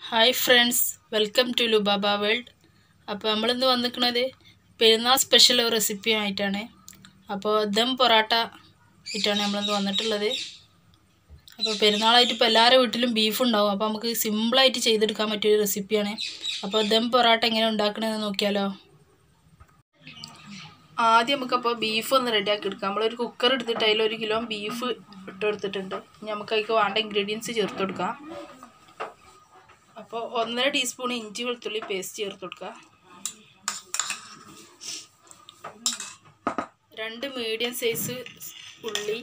hi friends welcome to Lubaba world അപ്പോൾ നമ്മളിന്ന് വന്നിരിക്കുന്നത് പെരുന്നാൾ സ്പെഷ്യൽ റെസിപ്പിയുമായിട്ടാണ് അപ്പോൾ ദം പൊറാട്ട ആയിട്ടാണ് നമ്മളിന്ന് വന്നിട്ടുള്ളത് അപ്പോൾ പെരുന്നാളായിട്ട് ഇപ്പോൾ എല്ലാവരുടെ വീട്ടിലും ബീഫ് ഉണ്ടാവും അപ്പോൾ നമുക്ക് സിമ്പിളായിട്ട് ചെയ്തെടുക്കാൻ പറ്റിയൊരു റെസിപ്പിയാണ് അപ്പോൾ ദം പൊറാട്ട എങ്ങനെ ഉണ്ടാക്കണമെന്ന് നോക്കിയാലോ ആദ്യം നമുക്കപ്പോൾ ബീഫ് ഒന്ന് റെഡിയാക്കി എടുക്കാം നമ്മളൊരു കുക്കർ എടുത്തിട്ട് അതിൽ ഒരു കിലോ ബീഫ് ഇട്ട് കൊടുത്തിട്ടുണ്ട് ഇനി നമുക്ക് അതിലേക്ക് വേണ്ട ഇൻഗ്രീഡിയൻസ് ചേർത്ത് കൊടുക്കാം അപ്പോൾ ഒന്നര ടീസ്പൂൺ ഇഞ്ചി വെളുത്തുള്ളി പേസ്റ്റ് ചേർത്ത് കൊടുക്കുക രണ്ട് മീഡിയം സൈസ് ഉള്ളി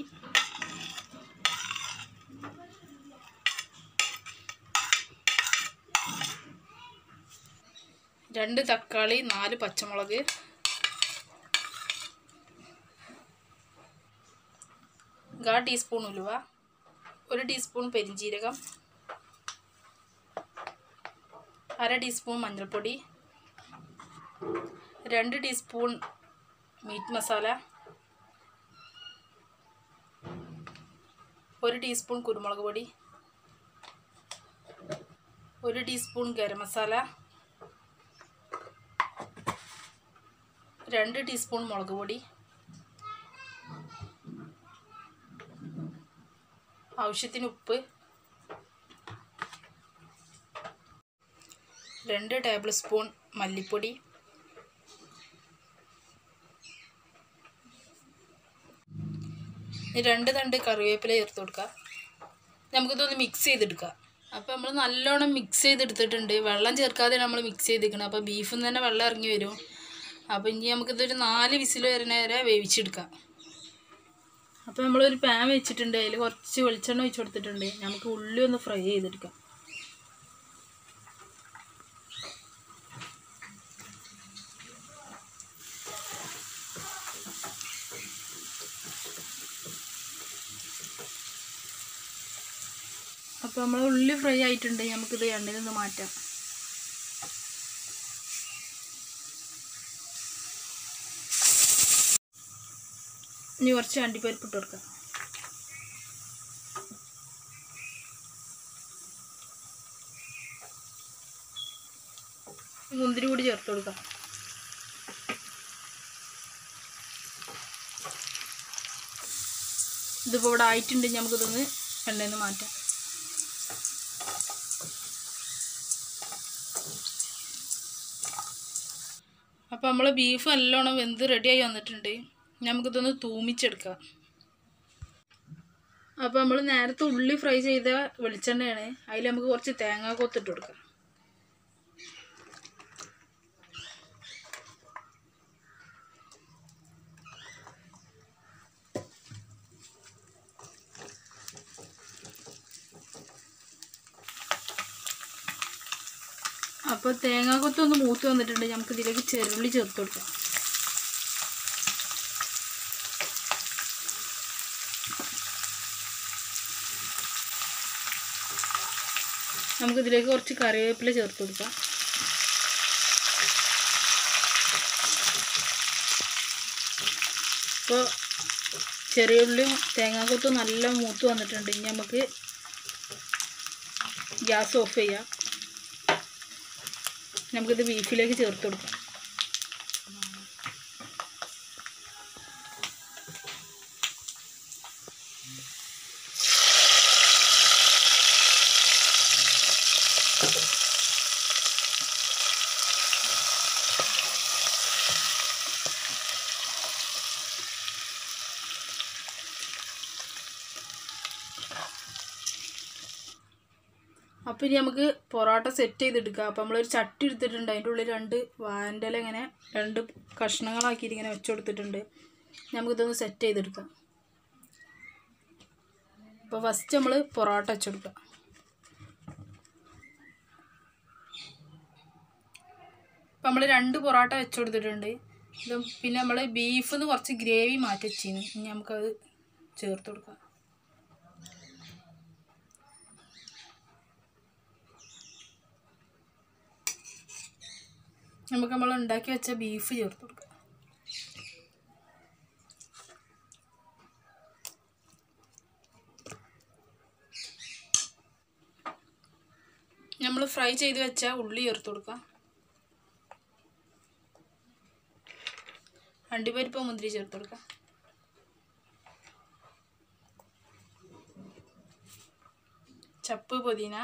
രണ്ട് തക്കാളി നാല് പച്ചമുളക് കാ ടീസ്പൂൺ ഉലുവ ഒരു ടീസ്പൂൺ പെരിഞ്ജീരകം അര ടീസ്പൂൺ മഞ്ഞൾപ്പൊടി രണ്ട് ടീസ്പൂൺ മീറ്റ് മസാല ഒരു ടീസ്പൂൺ കുരുമുളക് പൊടി ഒരു ടീസ്പൂൺ ഗരം മസാല രണ്ട് ടീസ്പൂൺ മുളക് പൊടി ആവശ്യത്തിന് ഉപ്പ് രണ്ട് ടേബിൾ സ്പൂൺ മല്ലിപ്പൊടി രണ്ട് തണ്ട് കറിവേപ്പില ചേർത്ത് കൊടുക്കുക നമുക്കിതൊന്ന് മിക്സ് ചെയ്തെടുക്കാം അപ്പോൾ നമ്മൾ നല്ലോണം മിക്സ് ചെയ്തെടുത്തിട്ടുണ്ട് വെള്ളം ചേർക്കാതെ നമ്മൾ മിക്സ് ചെയ്തിരിക്കണം അപ്പോൾ ബീഫിൽ നിന്ന് തന്നെ വെള്ളം ഇറങ്ങി വരും അപ്പോൾ ഇനി നമുക്കിതൊരു നാല് വിസിൽ വരുന്ന വരെ വേവിച്ചെടുക്കാം അപ്പോൾ നമ്മളൊരു പാൻ വെച്ചിട്ടുണ്ട് അതിൽ കുറച്ച് വെളിച്ചെണ്ണ ഒഴിച്ച് കൊടുത്തിട്ടുണ്ട് നമുക്ക് ഉള്ളി ഒന്ന് ഫ്രൈ ചെയ്തെടുക്കാം അപ്പോൾ നമ്മൾ ഉള്ളി ഫ്രൈ ആയിട്ടുണ്ട് നമുക്കിത് എണ്ണയിൽ നിന്ന് മാറ്റാം ഇനി കുറച്ച് അണ്ടിപ്പരിപ്പ് ഇട്ട് കൊടുക്കാം മുന്തിരി കൂടി ചേർത്ത് കൊടുക്കാം ഇതിപ്പോൾ ഇവിടെ ആയിട്ടുണ്ട് നമുക്കിതൊന്ന് എണ്ണയിൽ നിന്ന് മാറ്റാം അപ്പോൾ നമ്മൾ ബീഫ് നല്ലോണം വെന്ത് റെഡിയായി വന്നിട്ടുണ്ട് നമുക്കിതൊന്ന് തൂമിച്ചെടുക്കാം അപ്പോൾ നമ്മൾ നേരത്തെ ഉള്ളി ഫ്രൈ ചെയ്ത വെളിച്ചെണ്ണയാണ് അതിൽ നമുക്ക് കുറച്ച് തേങ്ങ കൊത്തിട്ട് കൊടുക്കാം അപ്പോൾ തേങ്ങാക്കൊത്ത് ഒന്ന് മൂത്ത് വന്നിട്ടുണ്ട് നമുക്ക് ഇതിലേക്ക് ചെറുള്ളി ചേർത്ത് കൊടുക്കാം നമുക്കിതിലേക്ക് കുറച്ച് കറിവേപ്പില ചേർത്ത് കൊടുക്കാം ഇപ്പോൾ ചെറിയ ഉള്ളിയും തേങ്ങാക്കൊത്തും നല്ല മൂത്ത് വന്നിട്ടുണ്ട് ഇനി നമുക്ക് ഗ്യാസ് ഓഫ് ചെയ്യാം നമുക്കിത് ബീഫിലേക്ക് ചേർത്ത് കൊടുക്കാം അപ്പോൾ ഇനി നമുക്ക് പൊറോട്ട സെറ്റ് ചെയ്തെടുക്കാം അപ്പോൾ നമ്മളൊരു ചട്ടി എടുത്തിട്ടുണ്ട് അതിൻ്റെ ഉള്ളിൽ രണ്ട് വാൻ്റെ ഇല ഇങ്ങനെ രണ്ട് കഷ്ണങ്ങളാക്കിയിട്ട് ഇങ്ങനെ വെച്ച് കൊടുത്തിട്ടുണ്ട് നമുക്കിതൊന്ന് സെറ്റ് ചെയ്തെടുക്കാം അപ്പോൾ ഫസ്റ്റ് നമ്മൾ പൊറോട്ട വെച്ചെടുക്കാം അപ്പോൾ നമ്മൾ രണ്ട് പൊറോട്ട വെച്ച് കൊടുത്തിട്ടുണ്ട് ഇത് പിന്നെ നമ്മൾ ബീഫിൽ നിന്ന് കുറച്ച് ഗ്രേവി മാറ്റി വെച്ചിരുന്നു ഇനി നമുക്കത് ചേർത്ത് കൊടുക്കാം നമുക്ക് നമ്മൾ ഉണ്ടാക്കി വെച്ച ബീഫ് ചേർത്ത് കൊടുക്കാം നമ്മൾ ഫ്രൈ ചെയ്ത് വെച്ച ഉള്ളി ചേർത്ത് കൊടുക്കാം അണ്ടിപ്പരിപ്പ് മുന്തിരി ചേർത്ത് കൊടുക്കാം ചപ്പ് പുതിന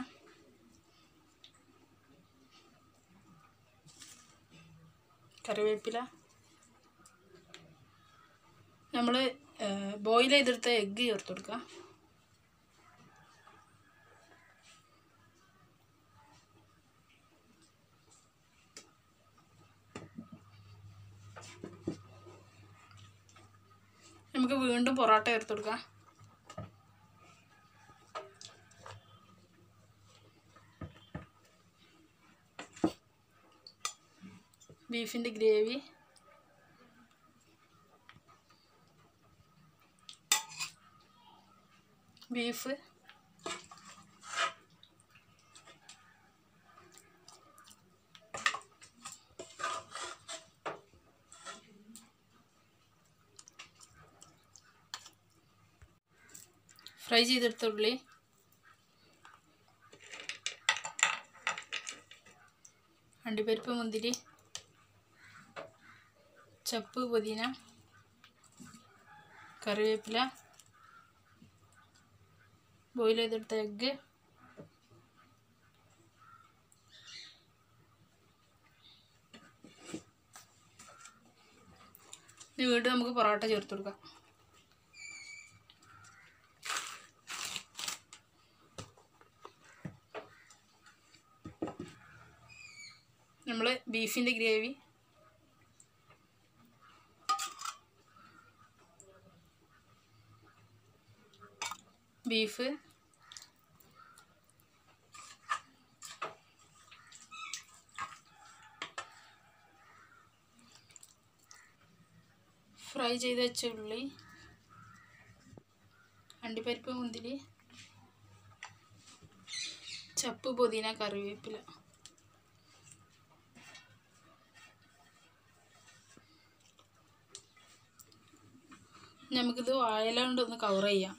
കറിവേപ്പില നമ്മൾ ബോയിൽ ചെയ്തെടുത്ത എഗ്ഗ് ചേർത്ത് കൊടുക്കുക നമുക്ക് വീണ്ടും പൊറോട്ട ചേർത്ത് കൊടുക്കാം ബീഫിൻ്റെ ഗ്രേവി ബീഫ് ഫ്രൈ ചെയ്തെടുത്ത ഉള്ളി അണ്ടിപ്പരിപ്പ് മുന്തിരി ചപ്പ് പുതിന കറിവേപ്പില ബോയിൽ ചെയ്തെടുത്ത എഗ്ഗ് ഇനി വീണ്ടും നമുക്ക് പൊറോട്ട ചേർത്ത് കൊടുക്കാം നമ്മൾ ബീഫിൻ്റെ ഗ്രേവി ബീഫ് ഫ്രൈ ചെയ്ത് വെച്ച ഉള്ളി അണ്ടിപ്പരിപ്പ് മുന്തിരി ചപ്പ് പുതിന കറിവേപ്പില നമുക്കിത് വാഴയില കൊണ്ട് ഒന്ന് കവർ ചെയ്യാം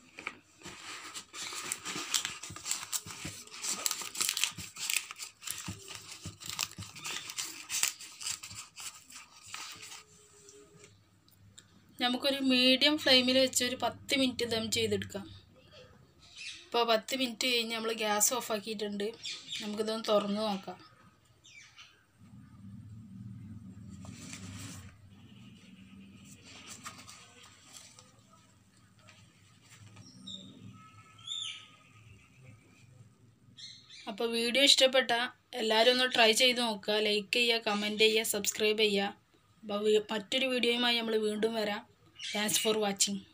നമുക്കൊരു മീഡിയം ഫ്ലെയിമിൽ വെച്ച് ഒരു പത്ത് മിനിറ്റ് ദം ചെയ്തെടുക്കാം ഇപ്പോൾ പത്ത് മിനിറ്റ് കഴിഞ്ഞ് നമ്മൾ ഗ്യാസ് ഓഫ് ആക്കിയിട്ടുണ്ട് നമുക്കിതൊന്ന് തുറന്ന് നോക്കാം അപ്പോൾ വീഡിയോ ഇഷ്ടപ്പെട്ട എല്ലാവരും ഒന്ന് ട്രൈ ചെയ്ത് നോക്കുക ലൈക്ക് ചെയ്യുക കമൻറ്റ് ചെയ്യുക സബ്സ്ക്രൈബ് ചെയ്യുക അപ്പോൾ വീ- മറ്റൊരു വീഡിയോയുമായി നമ്മൾ വീണ്ടും വരാം താങ്ക്സ് ഫോർ വാച്ചിങ്